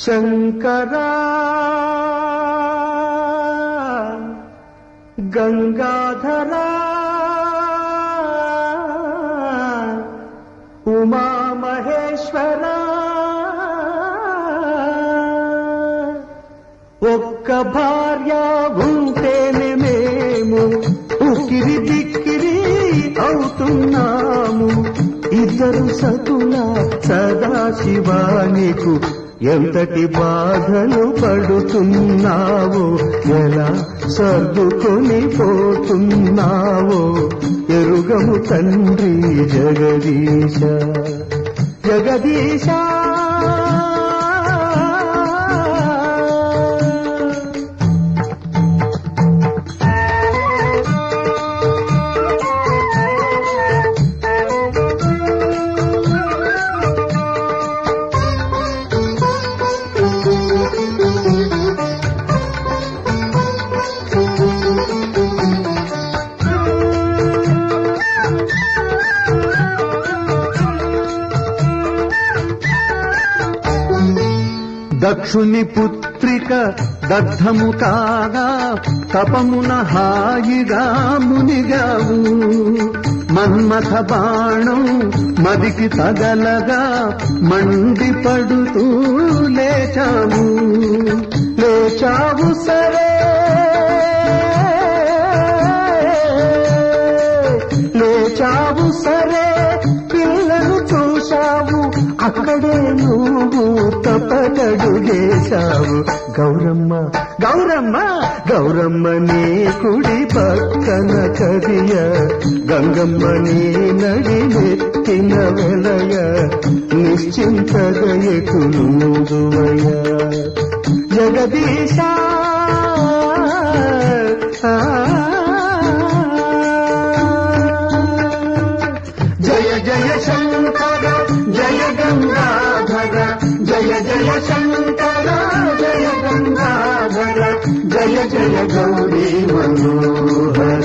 శంకరా గంగాధరా ఉమామహేశ్వరా ఒక్క భార్య ఉంటేనే మేము ఉక్కిరి బిక్కిరి అవుతున్నాము ఇద్దరు సతుల సదాశివానికు ఎంతటి బాధలు పడుతున్నావో ఎలా సర్దుకొని పోతున్నావో ఎరుగము తండ్రి జగదీశ జగదీశ దక్షుని పుత్రిక దగ్ధము కాగా తపమున హాయిగా మునిగావు మన్మథ బాణం మదికి తగలగా మండిపడుతూ లేచావు లేచావు సరే లేచావు సరే పిల్లను చూశావు అక్కడే నువ్వు తప్పటడుగేశావు గౌరమ్మ గౌరమ్మ గౌరమ్మ నీ కుడి పక్కన కదియ గంగమ్మ నీ నడి నెత్తిన వెలయ నిశ్చింతగయకులుదువయ జగదీశ జయ జయ శంకర జయ గంగాధర జయ జయ శంకర జయ గంగాధర జయ జయ గౌరీ మనోహర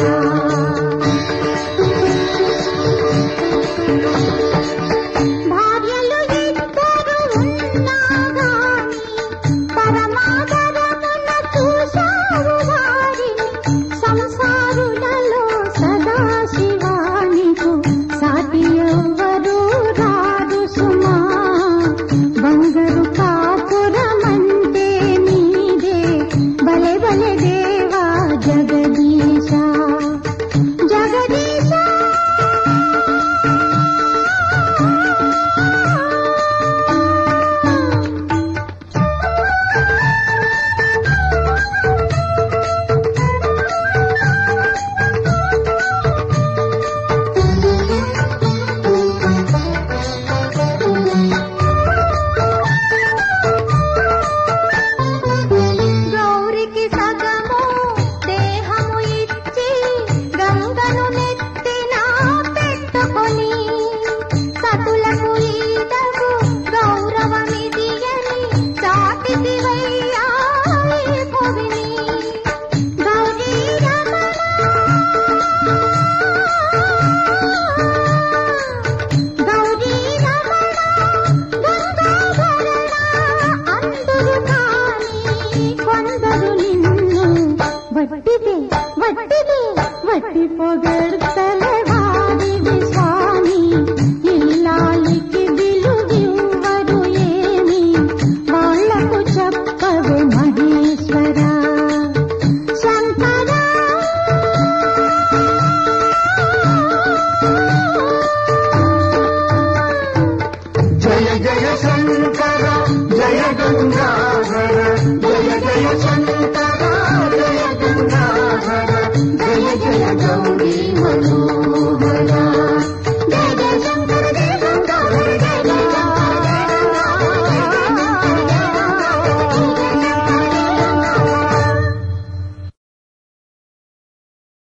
భార్యలు ఇద్దరు ఉన్నా గాని పరమాదరమున చూశావు వారిని సంసారులలో సదాశివానికు సాటి ఎవ్వరు రారు సుమా బంగారు కాపురమంటే నీదే బలె బలె దేవా జగదీశ జగదీశ గౌరికి సగము దేహము ఇచ్చి గంగను నెత్తిన పెట్టుకొని సతులకు ఈతకు గౌరవమిది అని చాటిది భువిని గౌరీ రమణ గౌరీ రమణ గంగాధరణ అందరు కాని కొందరు నిన్ను వట్టిదే వట్టిదే వట్టి పొగడ్తలే వాడివి స్వామి ఇల్లాలికి విలువివ్వరు ఏమి వాళ్లకు చెప్పవే మహేశ్వర శంకరా జయ జయ శంకర జయ గంగాధర జయ జయ శంకర